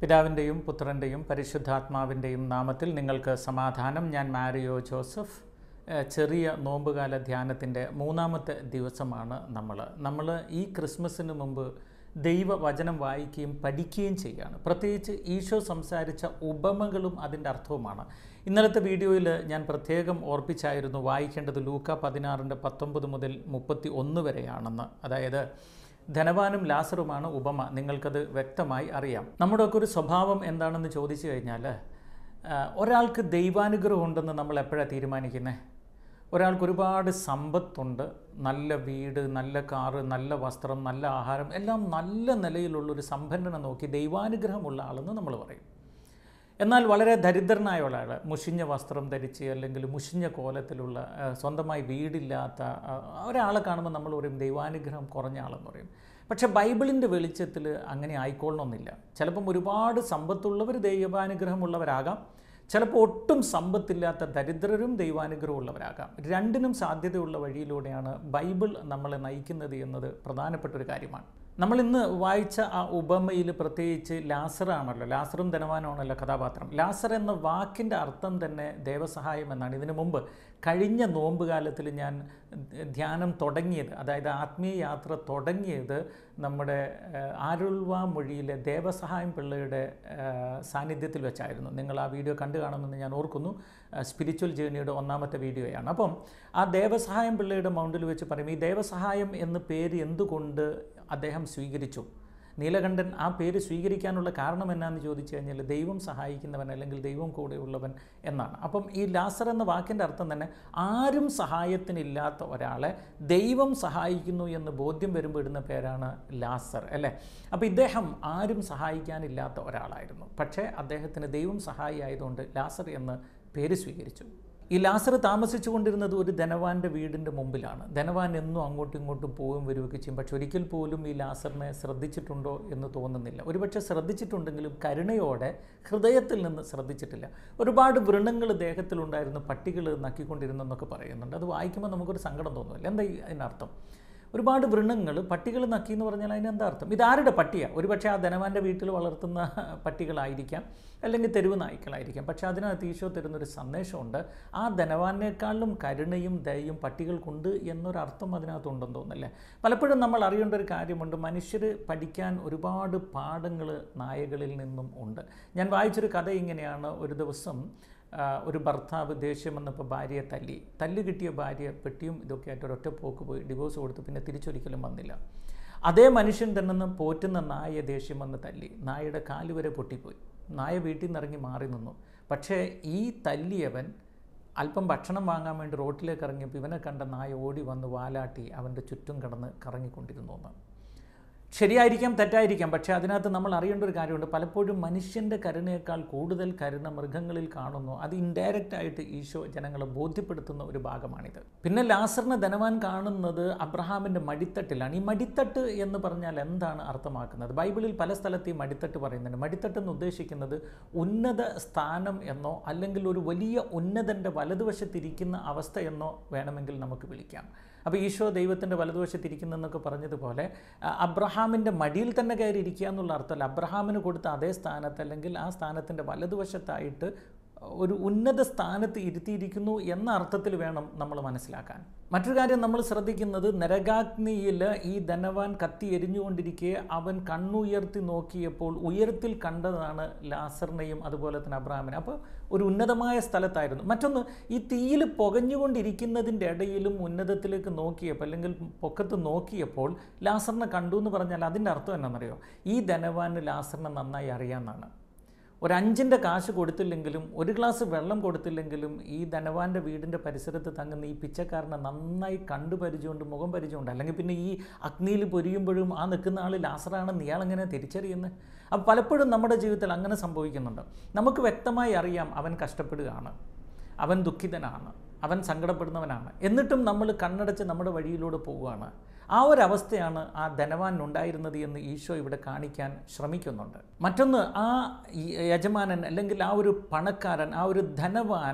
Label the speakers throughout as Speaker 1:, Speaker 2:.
Speaker 1: പിതാവിൻ്റെയും പുത്രൻ്റെയും പരിശുദ്ധാത്മാവിൻ്റെയും നാമത്തിൽ നിങ്ങൾക്ക് സമാധാനം ഞാൻ മാരിയോ ജോസഫ് ഏഹ് ചെറിയ നോമ്പുകാല ധ്യാനത്തിൻ്റെ മൂന്നാമത്തെ ദിവസമാണ് നമ്മൾ നമ്മൾ ഈ ക്രിസ്മസിന് മുമ്പ് ദൈവവചനം വായിക്കുകയും പഠിക്കുകയും ചെയ്യുകയാണ് പ്രത്യേകിച്ച് ഈശോ സംസാരിച്ച ഉപമകളും അതിൻ്റെ അർത്ഥവുമാണ് ഇന്നലത്തെ വീഡിയോയിൽ ഞാൻ പ്രത്യേകം ഓർപ്പിച്ചായിരുന്നു വായിക്കേണ്ടത് ലൂക്ക പതിനാറിൻ്റെ പത്തൊമ്പത് മുതൽ മുപ്പത്തി ഒന്ന് വരെയാണെന്ന് അതായത് ധനവാനും ലാസറുമാണ് ഉപമ നിങ്ങൾക്കത് വ്യക്തമായി അറിയാം നമ്മുടെയൊക്കെ ഒരു സ്വഭാവം എന്താണെന്ന് ചോദിച്ചു കഴിഞ്ഞാൽ ആ, ഒരാൾക്ക് ദൈവാനുഗ്രഹം ഉണ്ടെന്ന് നമ്മൾ എപ്പോഴാണ് തീരുമാനിക്കുന്നത് ഒരാൾക്ക് ഒരുപാട് സമ്പത്തുണ്ട് നല്ല വീട് നല്ല കാറ് നല്ല വസ്ത്രം നല്ല ആഹാരം എല്ലാം നല്ല നിലയിലുള്ള ഒരു സമ്പന്നനെ നോക്കി ദൈവാനുഗ്രഹമുള്ള ആളെന്ന് നമ്മൾ പറയും എന്നാൽ വളരെ ദരിദ്രനായ ഒരാൾ മുഷിഞ്ഞ വസ്ത്രം ധരിച്ച് അല്ലെങ്കിൽ മുഷിഞ്ഞ കോലത്തിലുള്ള ആ, സ്വന്തമായി വീടില്ലാത്ത ആ, ഒരാളെ കാണുമ്പോൾ നമ്മൾ പറയും ദൈവാനുഗ്രഹം കുറഞ്ഞ ആളെന്ന് പറയും പക്ഷേ ബൈബിളിൻ്റെ വെളിച്ചത്തിൽ അങ്ങനെ ആയിക്കൊള്ളണമെന്നില്ല ചിലപ്പം ഒരുപാട് സമ്പത്തുള്ളവർ ദൈവാനുഗ്രഹമുള്ളവരാകാം ചിലപ്പോൾ ഒട്ടും സമ്പത്തില്ലാത്ത ദരിദ്രരും ദൈവാനുഗ്രഹമുള്ളവരാകാം രണ്ടിനും സാധ്യതയുള്ള വഴിയിലൂടെയാണ് ബൈബിൾ നമ്മളെ നയിക്കുന്നത് എന്നത് പ്രധാനപ്പെട്ട ഒരു കാര്യമാണ് നമ്മൾ ഇന്ന് വായിച്ച ആ ഉപമയിൽ പ്രത്യേകിച്ച് ലാസറാണല്ലോ ലാസറും ധനവാനുമാണല്ലോ കഥാപാത്രം ലാസർ എന്ന വാക്കിൻ്റെ അർത്ഥം തന്നെ ദേവസഹായം എന്നാണ് ഇതിനു മുമ്പ് കഴിഞ്ഞ നോമ്പ് കാലത്തിൽ ഞാൻ ധ്യാനം തുടങ്ങിയത് അതായത് ആത്മീയ യാത്ര തുടങ്ങിയത് നമ്മുടെ ഏഹ്, ആരുൾവാ മൊഴിയിലെ ദേവസഹായം പിള്ളയുടെ ഏഹ്, സാന്നിധ്യത്തിൽ വെച്ചായിരുന്നു നിങ്ങൾ ആ വീഡിയോ കണ്ടു കാണുമെന്ന് ഞാൻ ഓർക്കുന്നു സ്പിരിച്വൽ ജേണിയുടെ ഒന്നാമത്തെ വീഡിയോയാണ് അപ്പം ആ ദേവസഹായം പിള്ളയുടെ മൗണ്ടിൽ വെച്ച് പറയും ഈ ദേവസഹായം എന്ന പേര് എന്തുകൊണ്ട് അദ്ദേഹം സ്വീകരിച്ചു നീലകണ്ഠൻ ആ പേര് സ്വീകരിക്കാനുള്ള കാരണം എന്നാന്ന് ചോദിച്ചു കഴിഞ്ഞാൽ ദൈവം സഹായിക്കുന്നവൻ അല്ലെങ്കിൽ ദൈവം കൂടെയുള്ളവൻ എന്നാണ് അപ്പം ഈ ലാസർ എന്ന വാക്കിൻ്റെ അർത്ഥം തന്നെ ആരും സഹായത്തിനില്ലാത്ത ഒരാളെ ദൈവം സഹായിക്കുന്നു എന്ന് ബോധ്യം വരുമ്പോൾ ഇടുന്ന പേരാണ് ലാസർ അല്ലേ അപ്പോൾ ഇദ്ദേഹം ആരും സഹായിക്കാനില്ലാത്ത ഒരാളായിരുന്നു പക്ഷേ അദ്ദേഹത്തിന് ദൈവം സഹായി ആയതുകൊണ്ട് ലാസർ എന്ന് പേര് സ്വീകരിച്ചു ഈ ലാസർ താമസിച്ചു കൊണ്ടിരുന്നത് ഒരു ധനവാന്റെ വീടിൻ്റെ മുമ്പിലാണ് ധനവാൻ എന്നും അങ്ങോട്ടും ഇങ്ങോട്ടും പോവുകയും വരികയൊക്കെ ചെയ്യും പക്ഷെ ഒരിക്കൽ പോലും ഈ ലാസറിനെ ശ്രദ്ധിച്ചിട്ടുണ്ടോ എന്ന് തോന്നുന്നില്ല ഒരുപക്ഷെ ശ്രദ്ധിച്ചിട്ടുണ്ടെങ്കിലും കരുണയോടെ ഹൃദയത്തിൽ നിന്ന് ശ്രദ്ധിച്ചിട്ടില്ല ഒരുപാട് വ്രണങ്ങൾ ദേഹത്തിലുണ്ടായിരുന്നു പട്ടികൾ നക്കിക്കൊണ്ടിരുന്നെന്നൊക്കെ പറയുന്നുണ്ട് അത് വായിക്കുമ്പോൾ നമുക്കൊരു സങ്കടം തോന്നുമല്ലോ എന്താ ഈ അതിനർത്ഥം ഒരുപാട് വ്രണങ്ങൾ പട്ടികൾ നക്കി എന്ന് പറഞ്ഞാൽ അതിനെന്താ അർത്ഥം ഇതാരുടെ പട്ടിയാണ് ഒരുപക്ഷെ ആ ധനവാന്റെ വീട്ടിൽ വളർത്തുന്ന പട്ടികളായിരിക്കാം അല്ലെങ്കിൽ തെരുവ് നായ്ക്കളായിരിക്കാം പക്ഷേ അതിനകത്ത് ഈശോ തരുന്നൊരു സന്ദേശമുണ്ട് ആ ധനവാനേക്കാളും കരുണയും ദയയും പട്ടികൾക്കുണ്ട് എന്നൊരർത്ഥം അതിനകത്തുണ്ടെന്ന് തോന്നുന്നല്ലേ പലപ്പോഴും നമ്മൾ അറിയേണ്ട ഒരു കാര്യമുണ്ട് മനുഷ്യർ പഠിക്കാൻ ഒരുപാട് പാഠങ്ങൾ നായകളിൽ നിന്നും ഉണ്ട് ഞാൻ വായിച്ചൊരു കഥ ഇങ്ങനെയാണ് ഒരു ദിവസം ആ, ഒരു ഭർത്താവ് ദേഷ്യം വന്നപ്പോൾ ഭാര്യയെ തല്ലി തല്ല് കിട്ടിയ ഭാര്യ പെട്ടിയും ഇതൊക്കെ ആയിട്ട് ഒരൊറ്റ പോക്ക് പോയി ഡിവോഴ്സ് കൊടുത്ത് പിന്നെ തിരിച്ചൊരിക്കലും വന്നില്ല അതേ മനുഷ്യൻ തന്നെ പോറ്റുന്ന നായ ദേഷ്യം വന്ന് തല്ലി നായയുടെ കാല് വരെ പൊട്ടിപ്പോയി നായ വീട്ടിൽ നിന്ന് ഇറങ്ങി മാറി നിന്നു പക്ഷേ ഈ തല്ലിയവൻ അല്പം ഭക്ഷണം വാങ്ങാൻ വേണ്ടി റോട്ടിലേക്ക് ഇറങ്ങിയപ്പോൾ ഇവനെ കണ്ട നായ ഓടി വന്ന് വാലാട്ടി അവൻ്റെ ചുറ്റും കിടന്ന് കറങ്ങിക്കൊണ്ടിരുന്നു എന്ന് ശരിയായിരിക്കാം തെറ്റായിരിക്കാം പക്ഷേ അതിനകത്ത് നമ്മൾ അറിയേണ്ട ഒരു കാര്യമുണ്ട് പലപ്പോഴും മനുഷ്യൻ്റെ കരുണയേക്കാൾ കൂടുതൽ കരുണ മൃഗങ്ങളിൽ കാണുന്നു അത് ഇൻഡയറക്റ്റ് ആയിട്ട് ഈശോ ജനങ്ങളെ ബോധ്യപ്പെടുത്തുന്ന ഒരു ഭാഗമാണിത് പിന്നെ ലാസറിനെ ധനവാൻ കാണുന്നത് അബ്രഹാമിൻ്റെ മടിത്തട്ടിലാണ് ഈ മടിത്തട്ട് എന്ന് പറഞ്ഞാൽ എന്താണ് അർത്ഥമാക്കുന്നത് ബൈബിളിൽ പല സ്ഥലത്ത് ഈ മടിത്തട്ട് പറയുന്നുണ്ട് മടിത്തട്ട് എന്ന് ഉദ്ദേശിക്കുന്നത് ഉന്നത സ്ഥാനം എന്നോ അല്ലെങ്കിൽ ഒരു വലിയ ഉന്നതൻ്റെ വലതുവശത്തിരിക്കുന്ന അവസ്ഥ എന്നോ വേണമെങ്കിൽ നമുക്ക് വിളിക്കാം അപ്പോൾ ഈശോ ദൈവത്തിൻ്റെ വലതുവശത്തിരിക്കുന്നതെന്നൊക്കെ പറഞ്ഞതുപോലെ ആ, അബ്രഹാമിൻ്റെ മടിയിൽ തന്നെ കയറി ഇരിക്കുക എന്നുള്ള അർത്ഥമല്ല അബ്രഹാമിന് കൊടുത്ത അതേ സ്ഥാനത്ത് അല്ലെങ്കിൽ ആ സ്ഥാനത്തിൻ്റെ വലതുവശത്തായിട്ട് ഒരു ഉന്നത സ്ഥാനത്ത് ഇരുത്തിയിരിക്കുന്നു എന്ന അർത്ഥത്തിൽ വേണം നമ്മൾ മനസ്സിലാക്കാൻ മറ്റൊരു കാര്യം നമ്മൾ ശ്രദ്ധിക്കുന്നത് നരകാഗ്നിയിൽ ഈ ധനവാൻ കത്തി എരിഞ്ഞുകൊണ്ടിരിക്കെ അവൻ കണ്ണുയർത്തി നോക്കിയപ്പോൾ ഉയരത്തിൽ കണ്ടതാണ് ലാസറിനെയും അതുപോലെ തന്നെ അബ്രഹാമിനെ അപ്പോൾ ഒരു ഉന്നതമായ സ്ഥലത്തായിരുന്നു മറ്റൊന്ന് ഈ തീയിൽ പുകഞ്ഞുകൊണ്ടിരിക്കുന്നതിൻ്റെ ഇടയിലും ഉന്നതത്തിലേക്ക് നോക്കിയപ്പോൾ അല്ലെങ്കിൽ പൊക്കത്ത് നോക്കിയപ്പോൾ ലാസറിനെ കണ്ടു എന്ന് പറഞ്ഞാൽ അതിൻ്റെ അർത്ഥം എന്നാണെന്നറിയോ ഈ ധനവാന് ലാസറിനെ നന്നായി അറിയാമെന്നാണ് ഒരു അഞ്ചിൻ്റെ കാശ് കൊടുത്തില്ലെങ്കിലും ഒരു ഗ്ലാസ് വെള്ളം കൊടുത്തില്ലെങ്കിലും ഈ ധനവാന്റെ വീടിൻ്റെ പരിസരത്ത് തങ്ങുന്ന ഈ പിച്ചക്കാരനെ നന്നായി കണ്ടു പരിചയമുണ്ട് മുഖം പരിചയമുണ്ട് അല്ലെങ്കിൽ പിന്നെ ഈ അഗ്നിയിൽ പൊരിയുമ്പോഴും ആ നിൽക്കുന്ന ആൾ ലാസറാണെന്ന് ഇയാളെങ്ങനെ തിരിച്ചറിയുന്നത് അപ്പോൾ പലപ്പോഴും നമ്മുടെ ജീവിതത്തിൽ അങ്ങനെ സംഭവിക്കുന്നുണ്ട് നമുക്ക് വ്യക്തമായി അറിയാം അവൻ കഷ്ടപ്പെടുകയാണ് അവൻ ദുഃഖിതനാണ് അവൻ സങ്കടപ്പെടുന്നവനാണ് എന്നിട്ടും നമ്മൾ കണ്ണടച്ച് നമ്മുടെ വഴിയിലൂടെ പോവുകയാണ് ആ ഒരു അവസ്ഥയാണ് ആ ധനവാൻ ഉണ്ടായിരുന്നത് എന്ന് ഈശോ ഇവിടെ കാണിക്കാൻ ശ്രമിക്കുന്നുണ്ട് മറ്റൊന്ന് ആ ഈ യജമാനൻ അല്ലെങ്കിൽ ആ ഒരു പണക്കാരൻ ആ ഒരു ധനവാൻ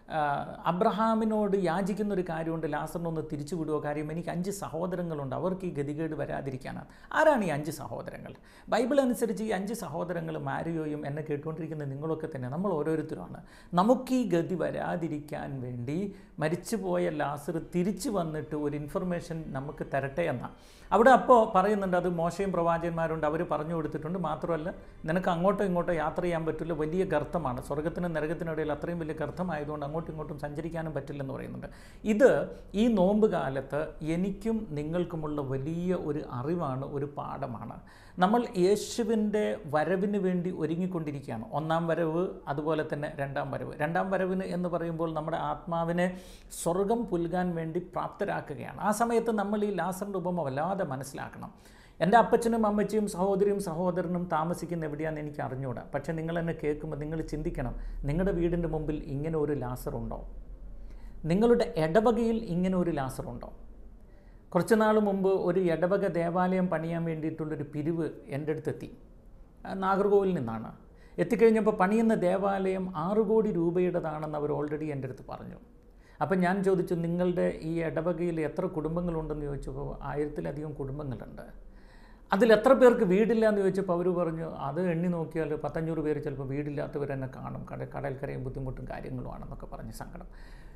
Speaker 1: ആ, അബ്രഹാമിനോട് യാചിക്കുന്ന ഒരു കാര്യമുണ്ട് ലാസറിനൊന്ന് തിരിച്ചു വിടുവോ കാര്യം എനിക്ക് അഞ്ച് സഹോദരങ്ങളുണ്ട് അവർക്ക് ഈ ഗതികേട് വരാതിരിക്കാനാണ് ആരാണ് ഈ അഞ്ച് സഹോദരങ്ങൾ ബൈബിൾ അനുസരിച്ച് ഈ അഞ്ച് സഹോദരങ്ങൾ മാരിയോയും എന്നെ കേട്ടുകൊണ്ടിരിക്കുന്ന നിങ്ങളൊക്കെ തന്നെ നമ്മൾ ഓരോരുത്തരുമാണ് നമുക്ക് ഈ ഗതി വരാതിരിക്കാൻ വേണ്ടി മരിച്ചുപോയ ലാസർ തിരിച്ചു വന്നിട്ട് ഒരു ഇൻഫർമേഷൻ നമുക്ക് തരട്ടെ എന്നാണ് അവിടെ അപ്പോൾ പറയുന്നുണ്ട് അത് മോശയും പ്രവാചകന്മാരുണ്ട് അവർ പറഞ്ഞു കൊടുത്തിട്ടുണ്ട് മാത്രമല്ല നിനക്ക് അങ്ങോട്ടോ ഇങ്ങോട്ടോ യാത്ര ചെയ്യാൻ പറ്റില്ല വലിയ ഗർത്തമാണ് സ്വർഗത്തിനും നരകത്തിനും ഇടയിൽ അത്രയും വലിയ ഗർത്തമായതുകൊണ്ട് അങ്ങോട്ടും ഇങ്ങോട്ടും സഞ്ചരിക്കാനും പറ്റില്ലെന്ന് പറയുന്നുണ്ട് ഇത് ഈ നോമ്പ് കാലത്ത് എനിക്കും നിങ്ങൾക്കുമുള്ള വലിയ ഒരു അറിവാണ് ഒരു പാഠമാണ് നമ്മൾ യേശുവിൻ്റെ വരവിന് വേണ്ടി ഒരുങ്ങിക്കൊണ്ടിരിക്കുകയാണ് ഒന്നാം വരവ് അതുപോലെ തന്നെ രണ്ടാം വരവ് രണ്ടാം വരവിന് എന്ന് പറയുമ്പോൾ നമ്മുടെ ആത്മാവിനെ സ്വർഗം പുൽകാൻ വേണ്ടി പ്രാപ്തരാക്കുകയാണ് ആ സമയത്ത് നമ്മൾ ഈ ലാസറിൻ്റെ ഉപമ വല്ലാതെ മനസ്സിലാക്കണം എൻ്റെ അപ്പച്ചനും അമ്മച്ചിയും സഹോദരിയും സഹോദരനും താമസിക്കുന്ന എവിടെയാണെന്ന് എനിക്ക് അറിഞ്ഞുകൂടാ പക്ഷേ നിങ്ങൾ എന്നെ കേൾക്കുമ്പോൾ നിങ്ങൾ ചിന്തിക്കണം നിങ്ങളുടെ വീടിൻ്റെ മുമ്പിൽ ഇങ്ങനെ ഒരു ലാസറുണ്ടോ നിങ്ങളുടെ ഇടവകയിൽ ഇങ്ങനെ ഒരു ലാസറുണ്ടോ കുറച്ച് നാൾ മുമ്പ് ഒരു ഇടവക ദേവാലയം പണിയാൻ വേണ്ടിയിട്ടുള്ളൊരു പിരിവ് എൻ്റെ അടുത്തെത്തി ആ, നാഗർകോവിലിൽ നിന്നാണ് എത്തിക്കഴിഞ്ഞപ്പോൾ പണിയുന്ന ദേവാലയം ആറ് കോടി രൂപയുടേതാണെന്ന് അവർ ഓൾറെഡി എൻ്റെ അടുത്ത് പറഞ്ഞു അപ്പം ഞാൻ ചോദിച്ചു നിങ്ങളുടെ ഈ ഇടവകയിൽ എത്ര കുടുംബങ്ങളുണ്ടെന്ന് ചോദിച്ചപ്പോൾ ആയിരത്തിലധികം കുടുംബങ്ങളുണ്ട് അതിൽ എത്ര പേർക്ക് വീടില്ല എന്ന് ചോദിച്ചപ്പോൾ അവർ പറഞ്ഞു അത് എണ്ണി നോക്കിയാൽ പത്തഞ്ഞൂറ് പേര് ചിലപ്പോൾ വീടില്ലാത്തവർ തന്നെ കാണും കട കടൽക്കരയും ബുദ്ധിമുട്ടും കാര്യങ്ങളുമാണെന്നൊക്കെ പറഞ്ഞ് സങ്കടം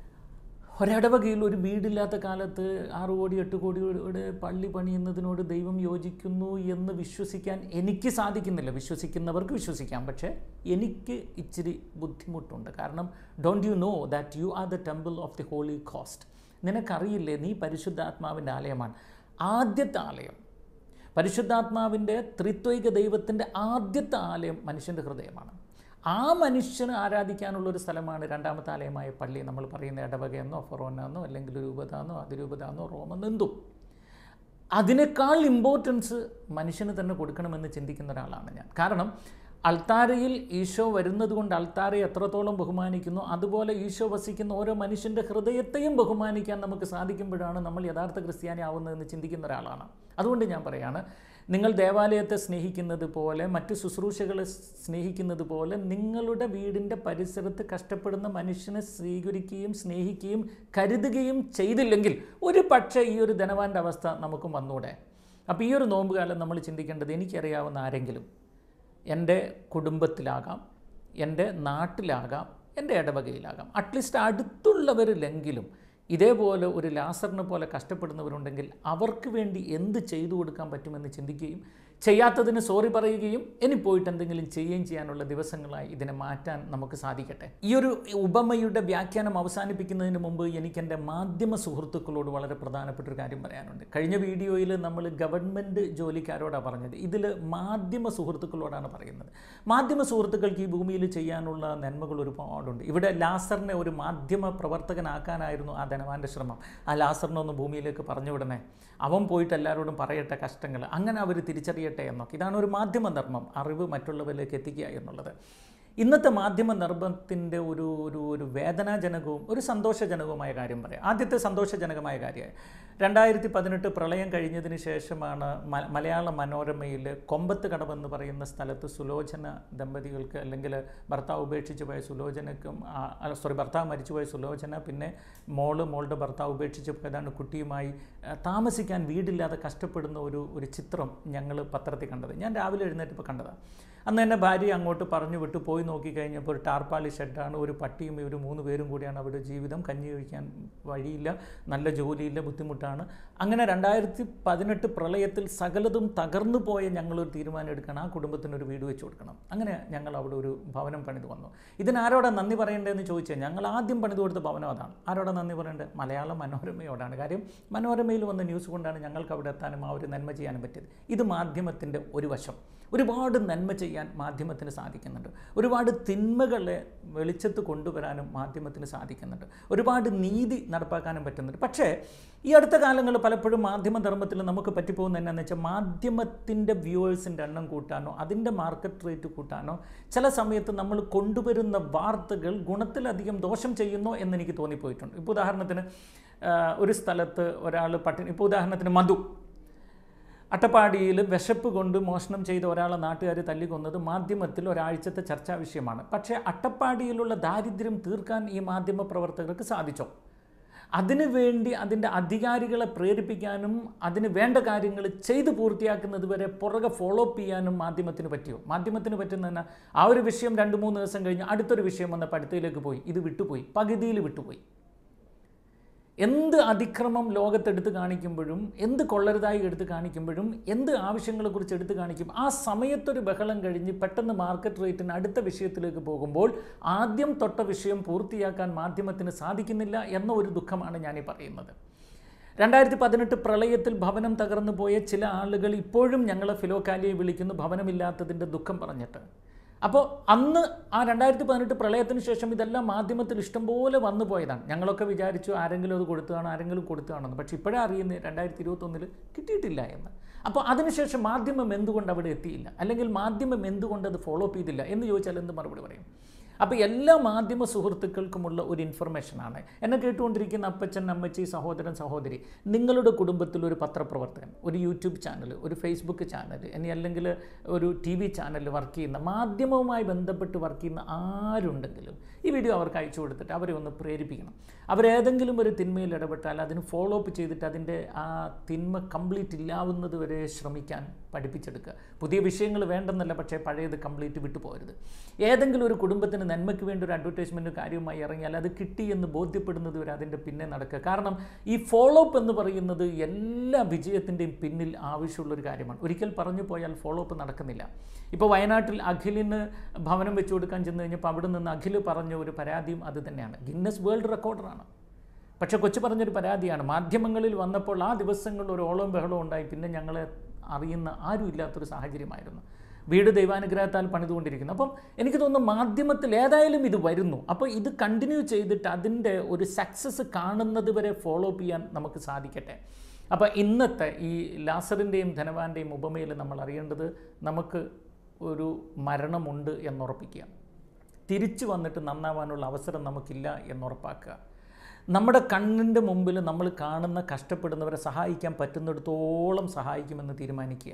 Speaker 1: ഒരിടവകയിൽ ഒരു വീടില്ലാത്ത കാലത്ത് ആറ് കോടി എട്ട് കോടിയുടെ പള്ളി പണിയുന്നതിനോട് ദൈവം യോജിക്കുന്നു എന്ന് വിശ്വസിക്കാൻ എനിക്ക് സാധിക്കുന്നില്ല വിശ്വസിക്കുന്നവർക്ക് വിശ്വസിക്കാം പക്ഷേ എനിക്ക് ഇച്ചിരി ബുദ്ധിമുട്ടുണ്ട് കാരണം don't you know that you are the temple of the Holy Ghost നിനക്കറിയില്ലേ നീ പരിശുദ്ധാത്മാവിൻ്റെ ആലയമാണ് ആദ്യത്തെ ആലയം പരിശുദ്ധാത്മാവിൻ്റെ ത്രിത്വൈക ദൈവത്തിൻ്റെ ആദ്യത്തെ ആലയം മനുഷ്യൻ്റെ ഹൃദയമാണ് ആ മനുഷ്യന് ആരാധിക്കാനുള്ള ഒരു സ്ഥലമാണ് രണ്ടാമത്തെ ആലയമായ പള്ളി നമ്മൾ പറയുന്ന ഇടവകയെന്നോ ഫൊറോനെന്നോ അല്ലെങ്കിൽ രൂപതാന്നോ അതിരൂപതാന്നോ റോമെന്നോ എന്തും അതിനേക്കാൾ ഇമ്പോർട്ടൻസ് മനുഷ്യന് തന്നെ കൊടുക്കണമെന്ന് ചിന്തിക്കുന്ന ഒരാളാണ് ഞാൻ കാരണം അൾത്താരയിൽ ഈശോ വരുന്നത് കൊണ്ട് അൾത്താരയെ എത്രത്തോളം ബഹുമാനിക്കുന്നു അതുപോലെ ഈശോ വസിക്കുന്ന ഓരോ മനുഷ്യൻ്റെ ഹൃദയത്തെയും ബഹുമാനിക്കാൻ നമുക്ക് സാധിക്കുമ്പോഴാണ് നമ്മൾ യഥാർത്ഥ ക്രിസ്ത്യാനി ആവുന്നതെന്ന് ചിന്തിക്കുന്ന ഒരാളാണ് അതുകൊണ്ട് ഞാൻ പറയാണ് നിങ്ങൾ ദേവാലയത്തെ സ്നേഹിക്കുന്നത് പോലെ മറ്റ് ശുശ്രൂഷകളെ സ്നേഹിക്കുന്നത് പോലെ നിങ്ങളുടെ വീടിൻ്റെ പരിസരത്ത് കഷ്ടപ്പെടുന്ന മനുഷ്യനെ സ്വീകരിക്കുകയും സ്നേഹിക്കുകയും കരുതുകയും ചെയ്തില്ലെങ്കിൽ ഒരു പക്ഷേ ഈ ഒരു ധനവാൻ്റെ അവസ്ഥ നമുക്കും വന്നൂടെ അപ്പോൾ ഈ ഒരു നോമ്പ് കാലം നമ്മൾ ചിന്തിക്കേണ്ടത് എനിക്കറിയാവുന്ന ആരെങ്കിലും എൻ്റെ കുടുംബത്തിലാകാം എൻ്റെ നാട്ടിലാകാം എൻ്റെ ഇടവകയിലാകാം അറ്റ്ലീസ്റ്റ് അടുത്തുള്ളവരിലെങ്കിലും ഇതേപോലെ ഒരു ലാസറിനെ പോലെ കഷ്ടപ്പെടുന്നവരുണ്ടെങ്കിൽ അവർക്ക് വേണ്ടി എന്ത് ചെയ്തു കൊടുക്കാൻ പറ്റുമെന്ന് ചിന്തിക്കുകയും ചെയ്യാത്തതിന് സോറി പറയുകയും ഇനി പോയിട്ട് എന്തെങ്കിലും ചെയ്യുകയും ചെയ്യാനുള്ള ദിവസങ്ങളായി ഇതിനെ മാറ്റാൻ നമുക്ക് സാധിക്കട്ടെ ഈ ഒരു ഉപമയുടെ വ്യാഖ്യാനം അവസാനിപ്പിക്കുന്നതിന് മുമ്പ് എനിക്ക് എൻ്റെ മാധ്യമ സുഹൃത്തുക്കളോട് വളരെ പ്രധാനപ്പെട്ട ഒരു കാര്യം പറയാനുണ്ട് കഴിഞ്ഞ വീഡിയോയിൽ നമ്മൾ ഗവൺമെൻറ് ജോലിക്കാരോടാണ് പറഞ്ഞത് ഇതിൽ മാധ്യമ സുഹൃത്തുക്കളോടാണ് പറയുന്നത് മാധ്യമ സുഹൃത്തുക്കൾക്ക് ഈ ഭൂമിയിൽ ചെയ്യാനുള്ള നന്മകൾ ഒരുപാടുണ്ട് ഇവിടെ ലാസറിനെ ഒരു മാധ്യമ പ്രവർത്തകനാക്കാനായിരുന്നു ആ ധനവാന്റെ ശ്രമം ആ ലാസറിനെ ഒന്ന് ഭൂമിയിലേക്ക് പറഞ്ഞു വിടണേ അവൻ പോയിട്ട് എല്ലാവരോടും പറയട്ടെ കഷ്ടങ്ങൾ അങ്ങനെ അവർ തിരിച്ചറിയട്ടെ എന്നൊക്കെ ഇതാണ് ഒരു മാധ്യമ ധർമ്മം അറിവ് മറ്റുള്ളവരിലേക്ക് എത്തിക്കുക എന്നുള്ളത് ഇന്നത്തെ മാധ്യമ നിർബന്ധത്തിൻ്റെ ഒരു ഒരു ഒരു വേദനാജനകവും ഒരു സന്തോഷജനകവുമായ കാര്യം പറയാം ആദ്യത്തെ സന്തോഷജനകമായ കാര്യം രണ്ടായിരത്തി പതിനെട്ട് പ്രളയം കഴിഞ്ഞതിന് ശേഷമാണ് മ മലയാള മനോരമയിൽ കൊമ്പത്ത് കടവെന്ന് പറയുന്ന സ്ഥലത്ത് സുലോചന ദമ്പതികൾക്ക് അല്ലെങ്കിൽ ഭർത്താവ് ഉപേക്ഷിച്ച് പോയ സുലോചനക്കും സോറി ഭർത്താവ് മരിച്ചുപോയ സുലോചന പിന്നെ മോള് മോളുടെ ഭർത്താവ് ഉപേക്ഷിച്ച് പോയതാണ് കുട്ടിയുമായി ആ, താമസിക്കാൻ വീടില്ലാതെ കഷ്ടപ്പെടുന്ന ഒരു ഒരു ചിത്രം ഞങ്ങൾ പത്രത്തിൽ കണ്ടത് ഞാൻ രാവിലെ എഴുന്നേറ്റപ്പോൾ കണ്ടതാണ് അന്ന് എന്നെ ഭാര്യ അങ്ങോട്ട് പറഞ്ഞു വിട്ടു പോയി നോക്കിക്കഴിഞ്ഞപ്പോൾ ഒരു ടാർപ്പാളി ഷെഡാണ് ഒരു പട്ടിയും ഒരു മൂന്ന് പേരും കൂടിയാണ് അവരുടെ ജീവിതം കഞ്ഞി കഴിക്കാൻ വഴിയില്ല നല്ല ജോലിയില്ല ബുദ്ധിമുട്ടാണ് അങ്ങനെ രണ്ടായിരത്തി പതിനെട്ട് പ്രളയത്തിൽ സകലതും തകർന്നു പോയ ഞങ്ങളൊരു തീരുമാനം എടുക്കണം ആ കുടുംബത്തിന് ഒരു വീട് വെച്ച് കൊടുക്കണം അങ്ങനെ ഞങ്ങൾ അവിടെ ഒരു ഭവനം പണിത് വന്നു ഇതിനാരോടാ നന്ദി പറയേണ്ടതെന്ന് ചോദിച്ചാൽ ഞങ്ങൾ ആദ്യം പണിത് കൊടുത്ത ഭവനം അതാണ് ആരോടാ നന്ദി പറയേണ്ടത് മലയാള മനോരമയോടാണ് കാര്യം മനോരമയിൽ വന്ന ന്യൂസ് കൊണ്ടാണ് ഞങ്ങൾക്ക് അവിടെ എത്താനും ആ ഒരു നന്മ ചെയ്യാനും പറ്റിയത് ഇത് മാധ്യമത്തിൻ്റെ ഒരു വശം ഒരുപാട് നന്മ ചെയ്യാൻ മാധ്യമത്തിന് സാധിക്കുന്നുണ്ട് ഒരുപാട് തിന്മകളെ വെളിച്ചത്ത് കൊണ്ടുവരാനും മാധ്യമത്തിന് സാധിക്കുന്നുണ്ട് ഒരുപാട് നീതി നടപ്പാക്കാനും പറ്റുന്നുണ്ട് പക്ഷേ ഈ അടുത്ത കാലങ്ങളിൽ പലപ്പോഴും മാധ്യമധർമ്മത്തിൽ നമുക്ക് പറ്റിപ്പോകുന്ന എന്നാന്ന് വെച്ചാൽ മാധ്യമത്തിൻ്റെ വ്യൂവേഴ്സിൻ്റെ എണ്ണം കൂട്ടാനോ അതിൻ്റെ മാർക്കറ്റ് റേറ്റ് കൂട്ടാനോ ചില സമയത്ത് നമ്മൾ കൊണ്ടുവരുന്ന വാർത്തകൾ ഗുണത്തിലധികം ദോഷം ചെയ്യുന്നോ എന്ന് എനിക്ക് തോന്നിപ്പോയിട്ടുണ്ട് ഇപ്പോൾ ഉദാഹരണത്തിന് ആ, ഒരു സ്ഥലത്ത് ഒരാൾ പട്ടിണി ഇപ്പോൾ ഉദാഹരണത്തിന് മധു അട്ടപ്പാടിയിൽ വിശപ്പ് കൊണ്ട് മോഷണം ചെയ്ത ഒരാളെ നാട്ടുകാർ തല്ലിക്കൊന്നത് മാധ്യമത്തിൽ ഒരാഴ്ചത്തെ ചർച്ചാ വിഷയമാണ് പക്ഷേ അട്ടപ്പാടിയിലുള്ള ദാരിദ്ര്യം തീർക്കാൻ ഈ മാധ്യമ പ്രവർത്തകർക്ക് സാധിച്ചോ അതിനു വേണ്ടി അതിൻ്റെ അധികാരികളെ പ്രേരിപ്പിക്കാനും അതിന് വേണ്ട കാര്യങ്ങൾ ചെയ്ത് പൂർത്തിയാക്കുന്നത് വരെ പുറകെ ഫോളോ അപ്പ് ചെയ്യാനും മാധ്യമത്തിന് പറ്റിയോ മാധ്യമത്തിന് പറ്റുന്ന ആ ഒരു വിഷയം രണ്ട് മൂന്ന് ദിവസം കഴിഞ്ഞ് അടുത്തൊരു വിഷയം വന്നപ്പോൾ അടുത്തയിലേക്ക് പോയി ഇത് വിട്ടുപോയി പകുതിയിൽ വിട്ടുപോയി എന്ത് അതിക്രമം ലോകത്തെടുത്ത് കാണിക്കുമ്പോഴും എന്ത് കൊള്ളരുതായി എടുത്ത് കാണിക്കുമ്പോഴും എന്ത് ആവശ്യങ്ങളെക്കുറിച്ച് എടുത്ത് കാണിക്കും ആ സമയത്തൊരു ബഹളം കഴിഞ്ഞ് പെട്ടെന്ന് മാർക്കറ്റ് റേറ്റിന് അടുത്ത വിഷയത്തിലേക്ക് പോകുമ്പോൾ ആദ്യം തൊട്ട വിഷയം പൂർത്തിയാക്കാൻ മാധ്യമത്തിന് സാധിക്കുന്നില്ല എന്ന ഒരു ദുഃഖമാണ് ഞാനീ പറയുന്നത് രണ്ടായിരത്തി പതിനെട്ട് പ്രളയത്തിൽ ഭവനം തകർന്നു പോയ ചില ആളുകൾ ഇപ്പോഴും ഞങ്ങളെ ഫിലോക്കാലിയെ വിളിക്കുന്നു ഭവനമില്ലാത്തതിൻ്റെ ദുഃഖം പറഞ്ഞിട്ട് അപ്പോൾ അന്ന് ആ രണ്ടായിരത്തി പതിനെട്ട് പ്രളയത്തിന് ശേഷം ഇതെല്ലാം മാധ്യമത്തിൽ ഇഷ്ടംപോലെ വന്നു പോയതാണ് ഞങ്ങളൊക്കെ വിചാരിച്ചു ആരെങ്കിലും അത് കൊടുത്തതാണ് ആരെങ്കിലും കൊടുത്തതാണെന്ന് പക്ഷേ ഇപ്പോഴേ അറിയുന്നത് രണ്ടായിരത്തി ഇരുപത്തൊന്നിൽ കിട്ടിയിട്ടില്ല എന്ന് അപ്പോൾ അതിനുശേഷം മാധ്യമം എന്തുകൊണ്ട് അവിടെ എത്തിയില്ല അല്ലെങ്കിൽ മാധ്യമം എന്തുകൊണ്ട് അത് ഫോളോ അപ്പ് ചെയ്തില്ല എന്ന് ചോദിച്ചാൽ എന്ത് മറുപടി പറയും അപ്പോൾ എല്ലാ മാധ്യമ സുഹൃത്തുക്കൾക്കുമുള്ള ഒരു ഇൻഫർമേഷനാണ് എന്നെ കേട്ടുകൊണ്ടിരിക്കുന്ന അപ്പച്ചൻ അമ്മച്ചി സഹോദരൻ സഹോദരി നിങ്ങളുടെ കുടുംബത്തിൽ ഒരു പത്രപ്രവർത്തകൻ ഒരു യൂട്യൂബ് ചാനൽ ഒരു ഫേസ്ബുക്ക് ചാനൽ ഇനി അല്ലെങ്കിൽ ഒരു ടി വി ചാനൽ വർക്ക് ചെയ്യുന്ന മാധ്യമവുമായി ബന്ധപ്പെട്ട് വർക്ക് ചെയ്യുന്ന ആരുണ്ടെങ്കിലും ഈ വീഡിയോ അവർക്ക് അയച്ചു കൊടുത്തിട്ട് അവരെ ഒന്ന് പ്രേരിപ്പിക്കണം അവരേതെങ്കിലും ഒരു തിന്മയിൽ ഇടപെട്ടാൽ അതിന് ഫോളോ അപ്പ് ചെയ്തിട്ട് അതിൻ്റെ ആ തിന്മ കംപ്ലീറ്റ് ഇല്ലാവുന്നത് വരെ ശ്രമിക്കാൻ പഠിപ്പിച്ചെടുക്കുക പുതിയ വിഷയങ്ങൾ വേണ്ടെന്നല്ല പക്ഷേ പഴയത് കംപ്ലീറ്റ് വിട്ടു പോകരുത് ഏതെങ്കിലും ഒരു കുടുംബത്തിന് നന്മയ്ക്ക് വേണ്ടി ഒരു അഡ്വർടൈസ്മെൻറ്റ് കാര്യമായി ഇറങ്ങിയാൽ അത് കിട്ടി എന്ന് ബോധ്യപ്പെടുന്നത് വരെ അതിൻ്റെ പിന്നെ നടക്കുക കാരണം ഈ ഫോളോ അപ്പ് എന്ന് പറയുന്നത് എല്ലാ വിജയത്തിൻ്റെയും പിന്നിൽ ആവശ്യമുള്ളൊരു കാര്യമാണ് ഒരിക്കൽ പറഞ്ഞു പോയാൽ ഫോളോ അപ്പ് നടക്കുന്നില്ല ഇപ്പോൾ വയനാട്ടിൽ അഖിലിന് ഭവനം വെച്ചു കൊടുക്കാൻ ചെന്ന് കഴിഞ്ഞപ്പോൾ അവിടെ നിന്ന് അഖിൽ പറഞ്ഞ ഒരു പരാതിയും അത് തന്നെയാണ് ഗിന്നസ് വേൾഡ് റെക്കോർഡറാണ് പക്ഷേ കൊച്ചു പറഞ്ഞൊരു പരാതിയാണ് മാധ്യമങ്ങളിൽ വന്നപ്പോൾ ആ ദിവസങ്ങളിൽ ഒരു ഓളവും ബഹളവും ഉണ്ടായി പിന്നെ ഞങ്ങളെ അറിയുന്ന ആരും ഇല്ലാത്തൊരു സാഹചര്യമായിരുന്നു വീട് ദൈവാനുഗ്രഹത്താൽ പണിതുകൊണ്ടിരിക്കുന്നു അപ്പം എനിക്ക് തോന്നുന്നു മാധ്യമത്തിൽ ഏതായാലും ഇത് വരുന്നു അപ്പോൾ ഇത് കണ്ടിന്യൂ ചെയ്തിട്ട് അതിൻ്റെ ഒരു സക്സസ് കാണുന്നത് വരെ ഫോളോ അപ്പ് ചെയ്യാൻ നമുക്ക് സാധിക്കട്ടെ അപ്പോൾ ഇന്നത്തെ ഈ ലാസറിൻ്റെയും ധനവാന്റെയും ഉപമയിൽ നമ്മൾ അറിയേണ്ടത് നമുക്ക് ഒരു മരണമുണ്ട് എന്നുറപ്പിക്കുക തിരിച്ചു വന്നിട്ട് നന്നാവാനുള്ള അവസരം നമുക്കില്ല എന്നുറപ്പാക്കുക നമ്മുടെ കണ്ണിൻ്റെ മുമ്പിൽ നമ്മൾ കാണുന്ന കഷ്ടപ്പെടുന്നവരെ സഹായിക്കാൻ പറ്റുന്നിടത്തോളം സഹായിക്കുമെന്ന് തീരുമാനിക്കുക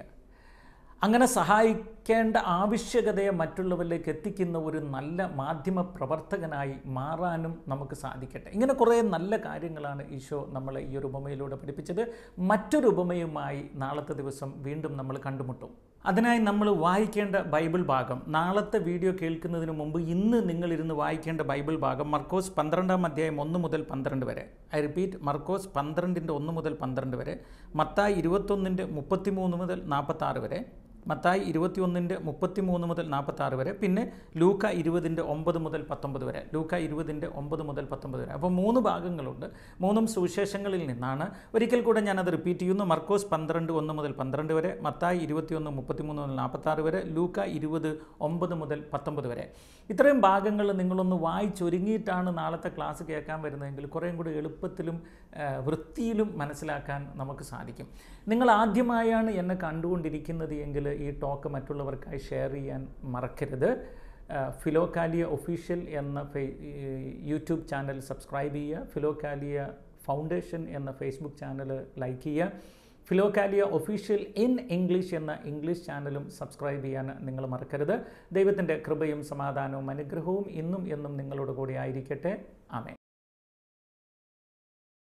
Speaker 1: അങ്ങനെ സഹായിക്കേണ്ട ആവശ്യകതയെ മറ്റുള്ളവരിലേക്ക് എത്തിക്കുന്ന ഒരു നല്ല മാധ്യമ പ്രവർത്തകനായി മാറാനും നമുക്ക് സാധിക്കട്ടെ ഇങ്ങനെ കുറേ നല്ല കാര്യങ്ങളാണ് ഈശോ നമ്മളെ ഈ ഒരു ഉപമയിലൂടെ പഠിപ്പിച്ചത് മറ്റൊരു ഉപമയുമായി നാളത്തെ ദിവസം വീണ്ടും നമ്മൾ കണ്ടുമുട്ടും അതിനായി നമ്മൾ വായിക്കേണ്ട ബൈബിൾ ഭാഗം നാളത്തെ വീഡിയോ കേൾക്കുന്നതിന് മുമ്പ് ഇന്ന് നിങ്ങളിരുന്ന് വായിക്കേണ്ട ബൈബിൾ ഭാഗം മർക്കോസ് പന്ത്രണ്ടാം അധ്യായം ഒന്ന് മുതൽ പന്ത്രണ്ട് വരെ ഐ റിപ്പീറ്റ് മർക്കോസ് പന്ത്രണ്ടിൻ്റെ ഒന്ന് മുതൽ പന്ത്രണ്ട് വരെ മത്തായി ഇരുപത്തൊന്നിൻ്റെ മുപ്പത്തിമൂന്ന് മുതൽ നാൽപ്പത്താറ് വരെ മത്തായി ഇരുപത്തിയൊന്നിൻ്റെ മുപ്പത്തിമൂന്ന് മുതൽ നാൽപ്പത്താറ് വരെ പിന്നെ ലൂക്ക ഇരുപതിൻ്റെ ഒമ്പത് മുതൽ പത്തൊമ്പത് വരെ ലൂക്ക ഇരുപതിൻ്റെ ഒമ്പത് മുതൽ പത്തൊമ്പത് വരെ അപ്പോൾ മൂന്ന് ഭാഗങ്ങളുണ്ട് മൂന്നും സുവിശേഷങ്ങളിൽ നിന്നാണ് ഒരിക്കൽ കൂടെ ഞാനത് റിപ്പീറ്റ് ചെയ്യുന്നു മർക്കോസ് പന്ത്രണ്ട് ഒന്ന് മുതൽ പന്ത്രണ്ട് വരെ മത്തായി ഇരുപത്തിയൊന്ന് മുപ്പത്തിമൂന്ന് മുതൽ നാൽപ്പത്താറ് വരെ ലൂക്ക ഇരുപത് ഒമ്പത് മുതൽ പത്തൊമ്പത് വരെ ഇത്രയും ഭാഗങ്ങൾ നിങ്ങളൊന്ന് വായിച്ചൊരുങ്ങിയിട്ടാണ് നാളത്തെ ക്ലാസ് കേൾക്കാൻ വരുന്നതെങ്കിൽ കുറേയും കൂടി എളുപ്പത്തിലും വൃത്തിയിലും മനസ്സിലാക്കാൻ നമുക്ക് സാധിക്കും നിങ്ങൾ ആദ്യമായാണ് എന്നെ കണ്ടുകൊണ്ടിരിക്കുന്നത് എങ്കിൽ ഈ ടോക്ക് മറ്റുള്ളവർക്കായി ഷെയർ ചെയ്യാൻ മറക്കരുത് ഫിലോകാലിയ ഒഫീഷ്യൽ എന്ന യൂട്യൂബ് ചാനൽ സബ്സ്ക്രൈബ് ചെയ്യുക ഫിലോകാലിയ ഫൗണ്ടേഷൻ എന്ന ഫേസ്ബുക്ക് ചാനൽ ലൈക്ക് ചെയ്യുക ഫിലോകാലിയ ഒഫീഷ്യൽ ഇൻ ഇംഗ്ലീഷ് എന്ന ഇംഗ്ലീഷ് ചാനലും സബ്സ്ക്രൈബ് ചെയ്യാൻ നിങ്ങൾ മറക്കരുത് ദൈവത്തിൻ്റെ കൃപയും സമാധാനവും അനുഗ്രഹവും ഇന്നും എന്നും നിങ്ങളോട് കൂടി ആയിരിക്കട്ടെ ആമേ